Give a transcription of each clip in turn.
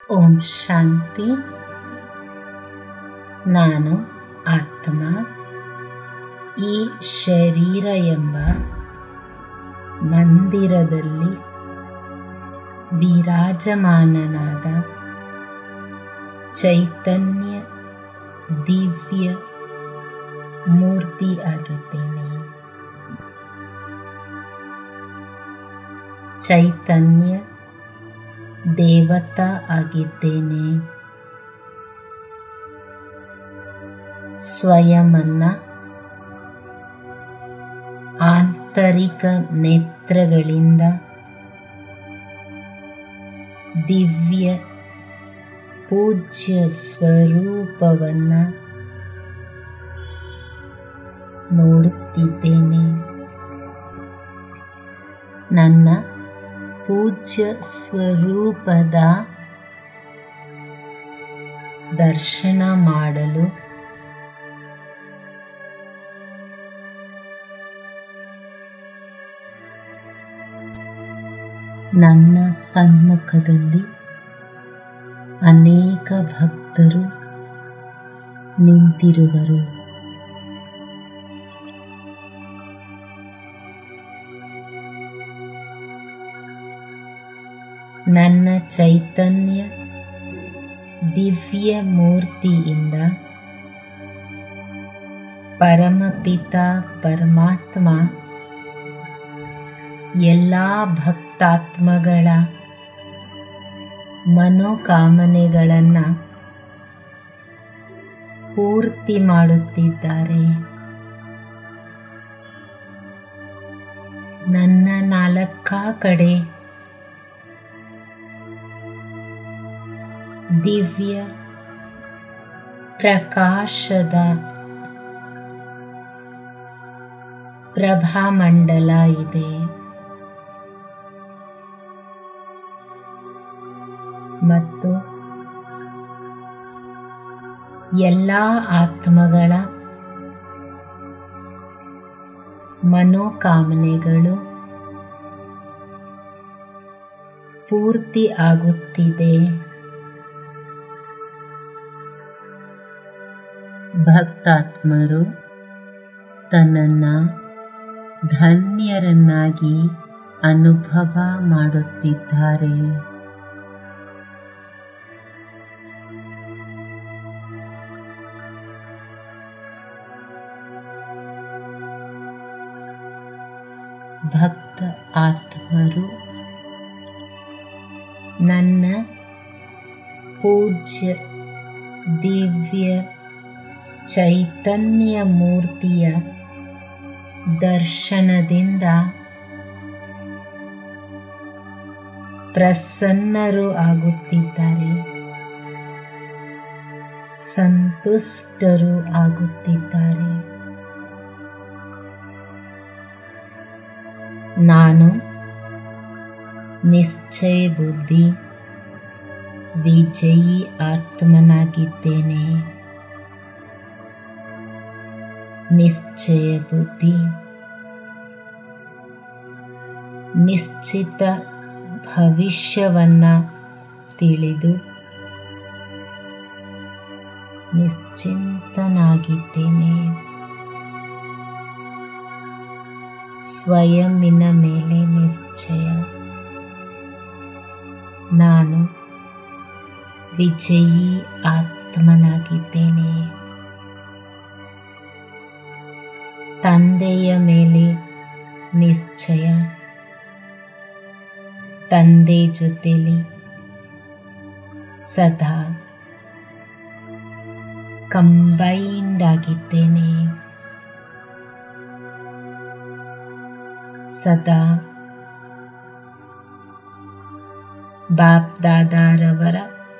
ಓಂ ಶಾಂತಿ ನಾನು ಆತ್ಮ ಈ ಶರೀರ ಎಂಬ ಮಂದಿರದಲ್ಲಿ ವಿರಾಜಮಾನನಾದ ಚೈತನ್ಯ ದಿವ್ಯ ಮೂರ್ತಿ ಆಗಿದ್ದೇನೆ ಚೈತನ್ಯ ದೇವತಾ ಆಗಿದ್ದೇನೆ ಸ್ವಯಮನ್ನ ಆಂತರಿಕ ನೇತ್ರಗಳಿಂದ ದಿವ್ಯ ಪೂಜ್ಯ ಸ್ವರೂಪವನ್ನ ನೋಡುತ್ತಿದ್ದೇನೆ ನನ್ನ ಪೂಜ್ಯ ಸ್ವರೂಪದ ದರ್ಶನ ಮಾಡಲು ನನ್ನ ಸನ್ಮುಖದಲ್ಲಿ ಅನೇಕ ಭಕ್ತರು ನಿಂತಿರುವರು ನನ್ನ ಚೈತನ್ಯ ದಿವ್ಯ ಮೂರ್ತಿಯಿಂದ ಪರಮಪಿತ ಪರಮಾತ್ಮ ಎಲ್ಲ ಭಕ್ತಾತ್ಮಗಳ ಮನೋಕಾಮನೆಗಳನ್ನು ಪೂರ್ತಿ ಮಾಡುತ್ತಿದ್ದಾರೆ ನನ್ನ ನಾಲ್ಕ ಕಡೆ ದಿವ್ಯ ಪ್ರಕಾಶದ ಪ್ರಭಾಮಂಡಲ ಇದೆ ಮತ್ತು ಎಲ್ಲ ಆತ್ಮಗಳ ಮನೋಕಾಮನೆಗಳು ಪೂರ್ತಿ ಆಗುತ್ತಿದೆ ಭಕ್ತಾತ್ಮರು ತನ್ನನ್ನ ಧನ್ಯರನ್ನಾಗಿ ಅನುಭವ ಮಾಡುತ್ತಿದ್ದಾರೆ ಭಕ್ತ ಆತ್ಮರು ನನ್ನ ಪೂಜ್ಯ ದಿವ್ಯ ಚೈತನ್ಯ ಮೂರ್ತಿಯ ದರ್ಶನದಿಂದ ಪ್ರಸನ್ನರು ಆಗುತ್ತಿದ್ದಾರೆ ಸಂತುಷ್ಟರು ಆಗುತ್ತಿದ್ದಾರೆ ನಾನು ನಿಶ್ಚಯ ಬುದ್ಧಿ ವಿಜಯಿ ಆತ್ಮನಾಗಿದ್ದೇನೆ ನಿಶ್ಚಯ ಬುದ್ಧಿ ನಿಶ್ಚಿತ ಭವಿಷ್ಯವನ್ನ ತಿಳಿದು ನಿಶ್ಚಿಂತನಾಗಿದ್ದೇನೆ ಸ್ವಯಂನ ಮೇಲೆ ನಿಶ್ಚಯ ನಾನು ವಿಜಯಿ ಆತ್ಮನಾಗಿದ್ದೇನೆ ತಂದೆಯ ಮೇಲೆ ನಿಶ್ಚಯ ತಂದೆ ಜೊತೆಲಿ ಸದಾ ಕಂಬೈಂಡ್ ಆಗಿದ್ದೇನೆ ಸದಾ ಬಾಪ್ ದಾದಾರವರ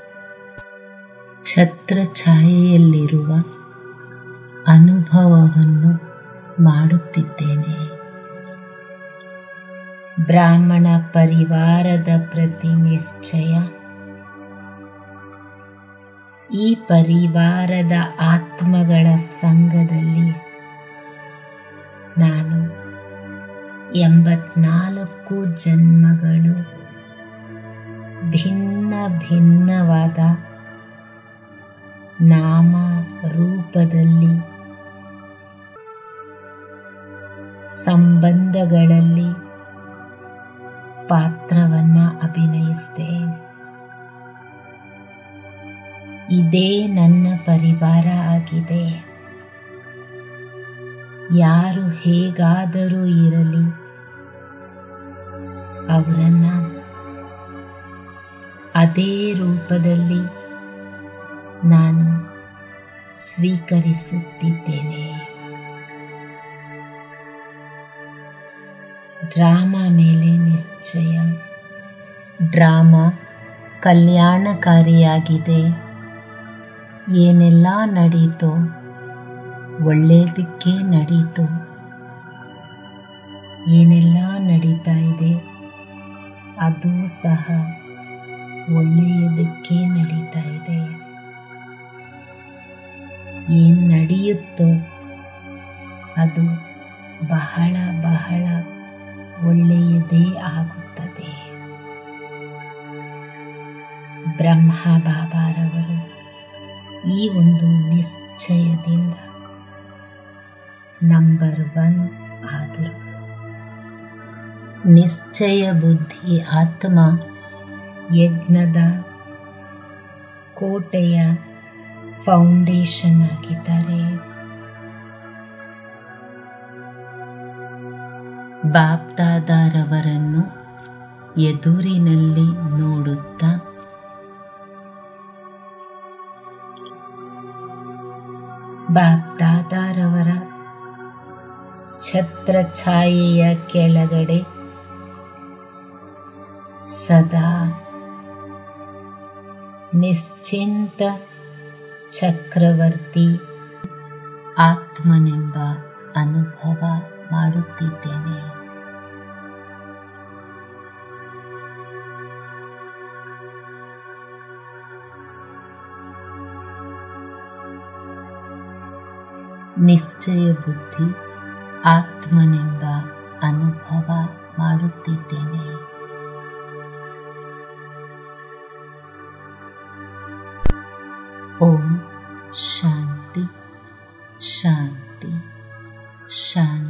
ಛತ್ರಛಾಯೆಯಲ್ಲಿರುವ ಅನುಭವವನ್ನು ಮಾಡುತ್ತಿದ್ದೇನೆ ಬ್ರಾಹ್ಮಣ ಪರಿವಾರದ ಪ್ರತಿ ನಿಶ್ಚಯ ಈ ಪರಿವಾರದ ಆತ್ಮಗಳ ಸಂಘದಲ್ಲಿ ನಾನು ಎಂಬತ್ನಾಲ್ಕು ಜನ್ಮಗಳು ಭಿನ್ನ ಭಿನ್ನವಾದ ನಾಮ ರೂಪದಲ್ಲಿ ಸಂಬಂಧಗಳಲ್ಲಿ ಪಾತ್ರವನ್ನ ಅಭಿನಯಿಸ್ತೇನೆ ಇದೇ ನನ್ನ ಪರಿವಾರ ಆಗಿದೆ ಯಾರು ಹೇಗಾದರೂ ಇರಲಿ ಅವರನ್ನ ಅದೇ ರೂಪದಲ್ಲಿ ನಾನು ಸ್ವೀಕರಿಸುತ್ತಿದ್ದೇನೆ ಡ್ರಾಮಾ ಮೇಲೆ ನಿಶ್ಚಯ ಡ್ರಾಮಾ ಕಲ್ಯಾಣಕಾರಿಯಾಗಿದೆ ಏನೆಲ್ಲ ನಡೀತು ಒಳ್ಳೆಯದಕ್ಕೆ ನಡೀತು ಏನೆಲ್ಲ ನಡೀತಾ ಇದೆ ಅದು ಸಹ ಒಳ್ಳೆಯದಕ್ಕೆ ನಡೀತಾ ಇದೆ ಏನು ನಡೆಯುತ್ತೋ ಅದು ಬಹಳ ಬಹಳ ಒಳ್ಳೆಯದೇ ಆಗುತ್ತದೆ ಬ್ರಹ್ಮ ಬಾಬಾರವರು ಈ ಒಂದು ನಿಶ್ಚಯದಿಂದ ನಂಬರ್ ಒನ್ ಆದರು ನಿಶ್ಚಯ ಬುದ್ಧಿ ಆತ್ಮ ಯಜ್ಞದ ಕೋಟೆಯ ಫೌಂಡೇಶನ್ ಆಗಿದ್ದಾರೆ ಬಾಪ್ದಾದಾರವರನ್ನು ಎದುರಿನಲ್ಲಿ ನೋಡುತ್ತಾ ಬಾಪ್ದಾದಾರವರ ಛತ್ರಛಾಯೆಯ ಕೆಳಗಡೆ ಸದಾ ನಿಶ್ಚಿಂತ ಚಕ್ರವರ್ತಿ ಆತ್ಮನೆಂಬ ಅನುಭವ ಮಾಡುತ್ತಿದ್ದೇನೆ ನಿಶ್ಚಯ ಬುದ್ಧಿ ಆತ್ಮನೆಂಬ ಅನುಭವ ಮಾಡುತ್ತಿದ್ದೇನೆ ಓಂ ಶಾಂತಿ ಶಾಂತಿ ಶಾಂತಿ